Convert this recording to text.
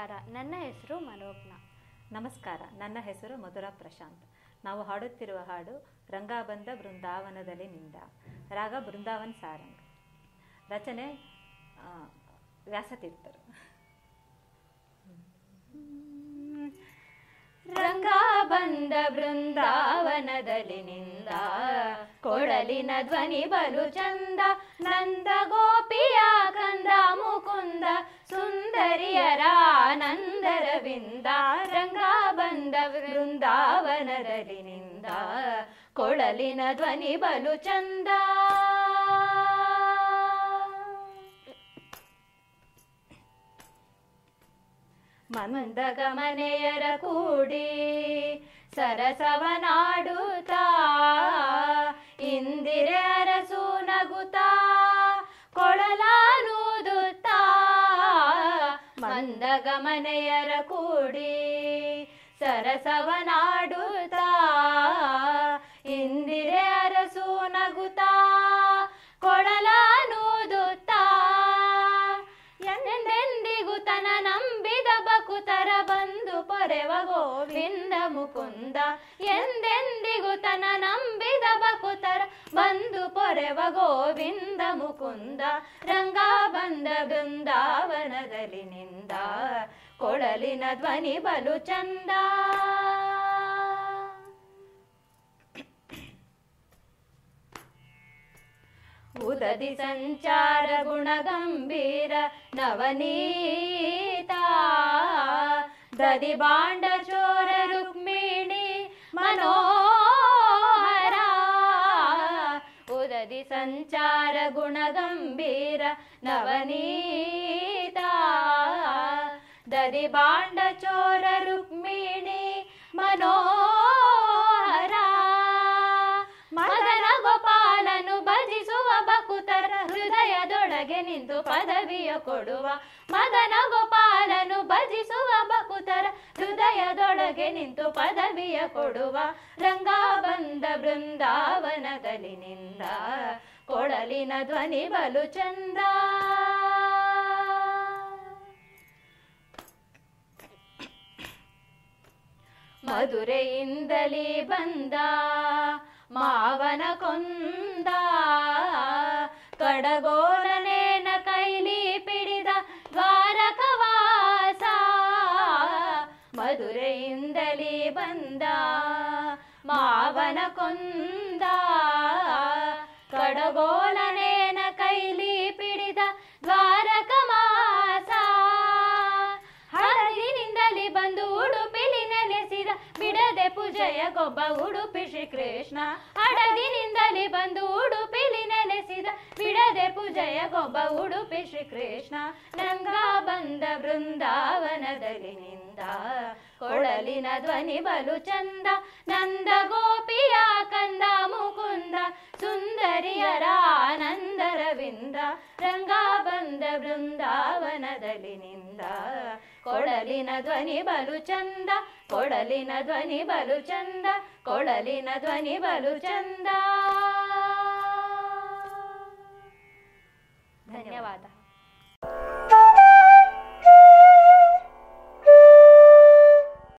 ನಮಸ್ಕಾರ ನನ್ನ ಹೆಸರು ಮನೋಜ್ಞ ನಮಸ್ಕಾರ ನನ್ನ ಹೆಸರು ಮಧುರಾ ಪ್ರಶಾಂತ್ ನಾವು ಹಾಡುತ್ತಿರುವ ಹಾಡು ರಂಗಾಬಂಧ ಬೃಂದಾವನದಲ್ಲಿ ನಿಂದ ರಾಗ ಬೃಂದಾವನ್ ಸಾರಂಗ್ ರಚನೆ ಆ, ವ್ಯಾಸತೀರ್ಥರು ರಂಗ ಬಂದ ಬೃಂದಾವನದಲ್ಲಿ ನಿಂದ ಕೊಡಲಿನ ಧ್ವನಿ ಬಲು ಚಂದ ನಂದ ಗೋಪಿಯ ಕಂದ ಮುಕುಂದ ಸುಂದರಿಯರ ಆನಂದರವಿಂದ ರಂಗ ಬಂದ ಬೃಂದಾವನದಲ್ಲಿ ನಿಂದ ಕೊಳಲಿನ ಧ್ವನಿ ಬಲು ಚಂದ ಮಂದಗಮನೆಯರ ಕೂಡಿ ಸರಸವನಾಡುತ್ತಾ ಇಂದಿರೆ ಅರಸು ನಗುತ್ತಾ ಕೊಳಲಾನೂದುತ್ತಾ ಮಂದಗಮನೆಯರ ಕೂಡಿ ಸರಸವನಾಡುತ್ತಾ ಇಂದಿರೆ ಅರಸು ನಗುತ್ತಾ ಕೊಳಲಾನೂದುತ್ತಾ ಎಂದೆಂದಿಗೂ ತನ ನಂಬಿದ ಬಕುತರ ಬಂದು ಪೊರೆವ ಗೋವಿಂದ ಮುಕುಂದ ಎಂದೆಂದಿಗೂ ತನ ನಂಬಿದ ಬಕುತರ ಬಂದು ಪೊರೆವ ಗೋವಿಂದ ಮುಕುಂದ ರಂಗ ಬಂದ ಬೃಂದಾವನದಲ್ಲಿ ನಿಂದ ಕೊಳಲಿನ ಧ್ವನಿ ಬಲು ಚಂದ ಉದದಿ ಸಂಚಾರ ಗುಣಗಂಭೀರ ನವನೀತ ದದಿ ಬಾಂಡ ಚೋರ ರುಕ್ಮಿಣಿ ಮನೋಹರ ಉದದಿ ಸಂಚಾರ ಗುಣಗಂಭೀರ ನವನೀತ ದದಿ ಬಾಂಡ ಚೋರ ರುಕ್ಮಿಣಿ ಮನೋಹರ ಮದನ ಗೋಪಾಲನು ಭಜಿಸುವ ಬಕುತರ ಹೃದಯದೊಳಗೆ ನಿಂತು ಪದವಿಯ ಕೊಡುವ ಮದನ ಗೋಪಾಲನು ಭಜಿಸುವ ಬಕುತರ ಹೃದಯದೊಳಗೆ ನಿಂತು ಪದವಿಯ ಕೊಡುವ ರಂಗ ಬಂದ ಬೃಂದಾವನದಲ್ಲಿ ನಿಂದ ಕೊಳಲಿನ ಧ್ವನಿ ಬಲು ಚಂದ ಮಧುರೆಯಿಂದಲೇ ಬಂದ ಮಾವನ ಕೊಂದ ಕಡಗೋಲನೇನ ಕೈಲಿ ಪಿಡಿದ ದ್ವಾರಕವಾಸ ಮಧುರೆಯಿಂದಲೇ ಬಂದ ಮಾವನ ಕೊಂದ ಕಡಗೋಲನೇನ ಕೈಲಿ ಪಿಡಿದ ದ್ವಾರಕ ಮಾಸ ಹಳದಿನಿಂದಲೇ ಬಂದು ಉಡುಪಿಲಿ ನೆಲೆಸಿದ ಬಿಡದೆ ಪೂಜೆಯ ಗೊಬ್ಬ ಉಡುಪಿ ಶ್ರೀಕೃಷ್ಣ ಹಡದಿನಿಂದಲೇ ಬಂದು ಉಡುಪಿಲಿ ನೆಲೆಸಿದ ಬಿಡದೆ ಪೂಜೆಯ ಗೊಬ್ಬ ಉಡುಪಿ ಶ್ರೀಕೃಷ್ಣ ರಂಗ ಬಂದ ಬೃಂದಾವನದಲ್ಲಿ ನಿಂದ ಕೊಳಲಿನ ಧ್ವನಿ ಬಲು ಚಂದ ನಂದ ಗೋಪಿಯ ಕಂದ ಮುಕುಂದ ಸುಂದರಿಯರ ಆನಂದರವಿಂದ ರಂಗ ಬಂದ ಬೃಂದಾವನದಲ್ಲಿ ನಿಂದ ಕೊಳಲಿನ ಧ್ವನಿ ಬಲು ಚಂದ ಕೊಳಲಿನ ಧ್ವನಿ ಬಲು ಚಂದ ಕೊಳಲಿನ ಧ್ವನಿ ಬಲು ಚಂದ ಧನ್ಯವಾದ